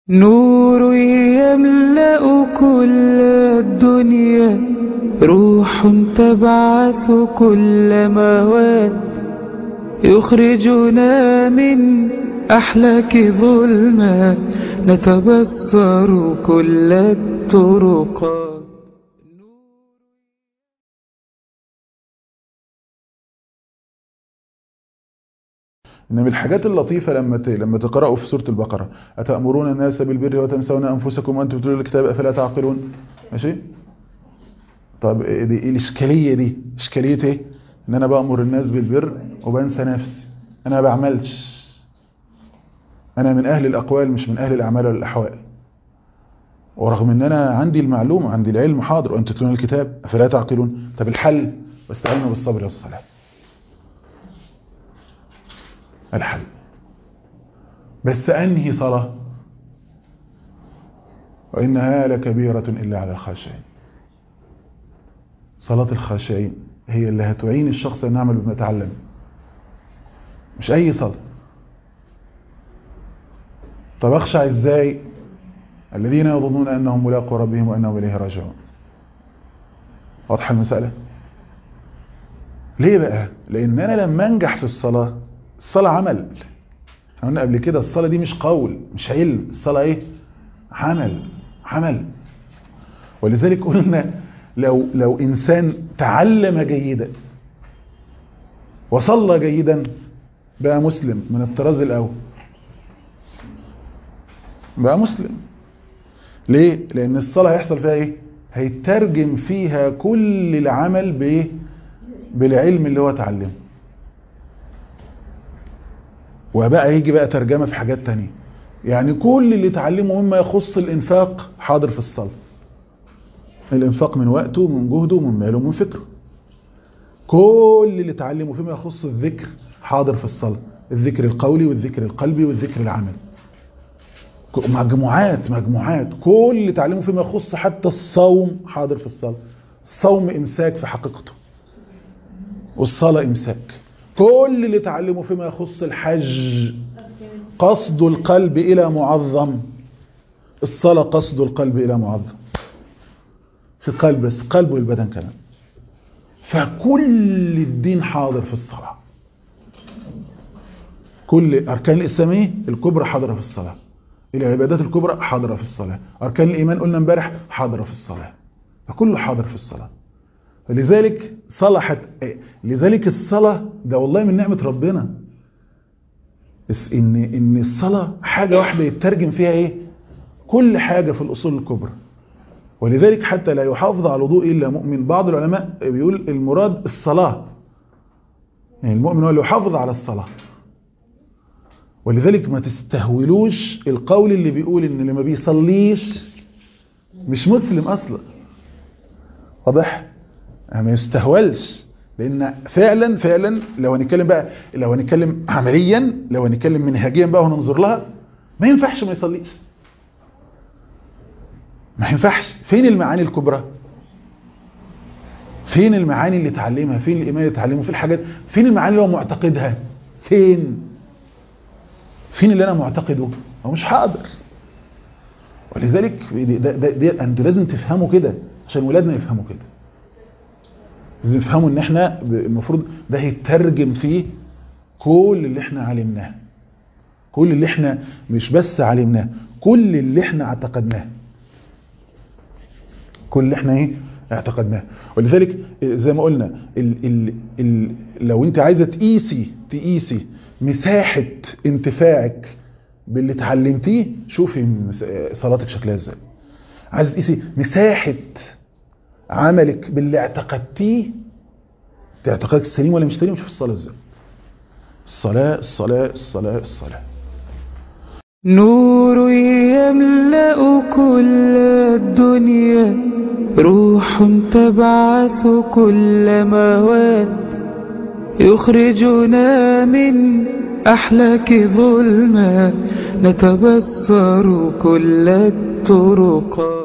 نور يملأ كل الدنيا روح تبعث كل مواد يخرجنا من أحلاك ظلمات نتبصر كل الطرقات إن من الحاجات اللطيفة لما ت... لما تقرأوا في سورة البقرة أتأمرون الناس بالبر وتنسون أنفسكم وأنتم تتلون الكتاب أفلا تعقلون ماشي طب إيه دي إيه الإشكالية دي إشكالية إيه إن أنا بأمر الناس بالبر وبنسى نفسي أنا ما بعملش أنا من أهل الأقوال مش من أهل الأعمال ولا الأحوال ورغم ان انا عندي المعلومة عندي العلم حاضر وانتم تتلون الكتاب افلا تعقلون طب الحل واستعينوا بالصبر والصلاة الحل بس انهي صلاة وانها لكبيرة الا على الخاشعين صلاة الخاشعين هي اللي هتعين الشخص ان يعمل بما يتعلم مش اي صلاة طب اخشع ازاي الذين يظنون أنهم ملاقوا ربهم وأنهم إليه راجعون واضحة المسألة ليه بقى لأن أنا لما أنجح في الصلاة الصلاة عمل قلنا قبل كده الصلاة دي مش قول مش علم الصلاة إيه عمل عمل ولذلك قلنا لو, لو إنسان تعلم جيدا وصلى جيدا بقى مسلم من الطراز الأول بقى مسلم ليه؟ لأن الصلاة هيحصل فيها إيه؟ هيترجم فيها كل العمل بإيه؟ بالعلم اللي هو اتعلمه وبقى يجي بقى ترجمة في حاجات تانية يعني كل اللي اتعلمه مما يخص الإنفاق حاضر في الصلاة الإنفاق من وقته ومن جهده ومن ماله ومن فكره كل اللي اتعلمه فيما يخص الذكر حاضر في الصلاة الذكر القولي والذكر القلبي والذكر العملي مجموعات مجموعات كل اللي تعلمه فيما يخص حتى الصوم حاضر في الصلاة الصوم إمساك في حقيقته والصلاة إمساك كل اللي تعلمه فيما يخص الحج قصد القلب إلى معظم الصلاة قصد القلب إلى معظم في القلب بس القلب والبدن كمان فكل الدين حاضر في الصلاة كل أركان الإسلامية الكبرى حاضرة في الصلاة العبادات الكبرى حاضرة في الصلاة أركان الإيمان قلنا امبارح حاضرة في الصلاة فكله حاضر في الصلاة فلذلك صلحت لذلك الصلاة ده والله من نعمة ربنا إن, إن الصلاة حاجة واحدة يترجم فيها إيه كل حاجة في الأصول الكبرى ولذلك حتى لا يحافظ على الوضوء إلا مؤمن بعض العلماء بيقول المراد الصلاة يعني المؤمن هو اللي يحافظ على الصلاة ولذلك ما تستهولوش القول اللي بيقول ان اللي ما بيصليش مش مسلم اصلا واضح ما يستهولش لان فعلا فعلا لو هنتكلم بقى لو هنتكلم عمليا لو هنتكلم منهجيا بقى وننظر لها ما ينفعش ما يصليش ما ينفعش فين المعاني الكبرى فين المعاني اللي اتعلمها فين الايمان اللي اتعلمه في الحاجات فين المعاني اللي هو معتقدها فين فين اللي انا معتقده هو مش حاضر ولذلك ده ده ده انتوا لازم تفهموا كده عشان ولادنا يفهموا كده لازم يفهموا ان احنا المفروض ده هيترجم فيه كل اللي احنا علمناه كل اللي احنا مش بس علمناه كل اللي احنا اعتقدناه كل اللي احنا ايه اعتقدناه ولذلك زي ما قلنا ال ال ال لو انت عايزه تقيسي تقيسي مساحة انتفاعك باللي اتعلمتيه شوفي صلاتك شكلها ازاي عايز تقيسي مساحة عملك باللي اعتقدتيه اعتقادك سليم ولا مش سليم شوف الصلاة ازاي الصلاة الصلاة الصلاة الصلاة نور يملأ كل الدنيا روح تبعث كل مواد يخرجنا من أحلاك ظلمات نتبصر كل الطرقات